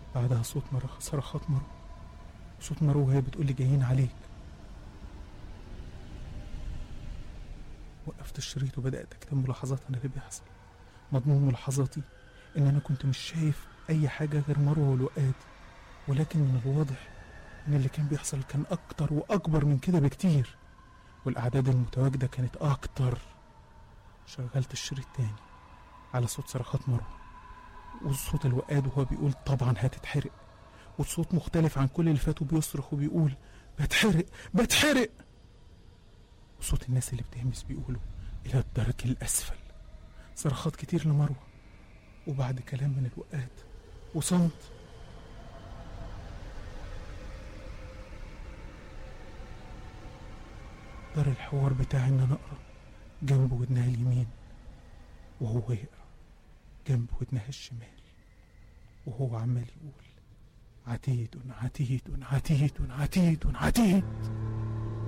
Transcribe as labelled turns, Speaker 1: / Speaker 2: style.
Speaker 1: بعدها صوت مروة صرخات مروة صوت مروة وهي بتقول لي جايين عليك وقفت الشريط وبدأت أكتب ملاحظات عن اللي بيحصل مضمون ملاحظاتي إن أنا كنت مش شايف أي حاجة غير مروة والوقاد ولكن من الواضح إن اللي كان بيحصل كان أكتر وأكبر من كده بكتير والأعداد المتواجدة كانت أكتر شغلت الشريط تاني على صوت صرخات مروة وصوت الوقاد وهو بيقول طبعا هتتحرق والصوت مختلف عن كل اللي فات وبيصرخ وبيقول بتحرق بتحرق وصوت الناس اللي بتهمس بيقولوا إلى الدرك الأسفل صرخات كتير لمروة وبعد كلام من الوقاد وصمت دار الحوار بتاعي إن أنا أقرأ جنب ودنها اليمين وهو يقرأ جنب ودنها الشمال وهو عمال يقول عتيد عتيد عتيد عتيد عتيد